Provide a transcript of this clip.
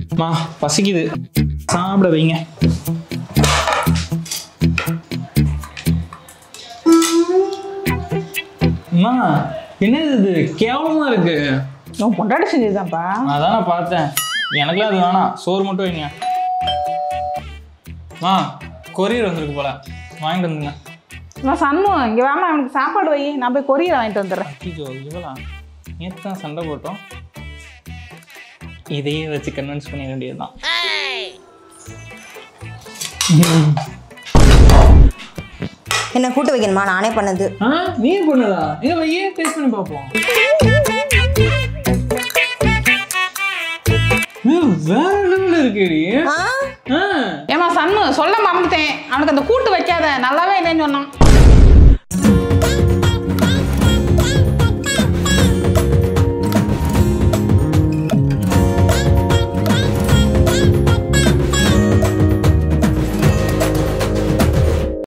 மா பசிக்குது சாப்பிட வைங்க அம்மா என்னது இது கேவலமா இருக்கு உன் பொண்டாட்டி செஞ்சதுதான்ப்பா அதான் நான் பார்த்தேன் எனக்குலாம் அது வேணாம் சோறு மட்டும் வைங்க மா கொரியர் வந்திருக்கு போல வாங்கிட்டு வந்துங்க நான் சன்னு இங்கே வாமா அவனுக்கு சாப்பாடு வை நான் போய் கொரியர் வாங்கிட்டு வந்துடுறேன் அக்கிஜோ இவளா நேற்று தான் சண்டை போட்டோம் இதையே வச்சு கன்வின்ஸ் பண்ணிட வேண்டியதுதான் என்ன கூட்டு வைக்கணுமா நானே பண்ணது ஆ நீ பண்ணுதா இங்க வையே டேஸ்ட் பண்ணி பார்ப்போம் ஏய், வேற லெவல்ல இருக்குடி ஆ ஆ ஏமா சன்னு சொல்ல மறந்துட்டேன் அவனுக்கு அந்த கூட்டு வைக்காத நல்லாவே இல்லைன்னு சொன்னான்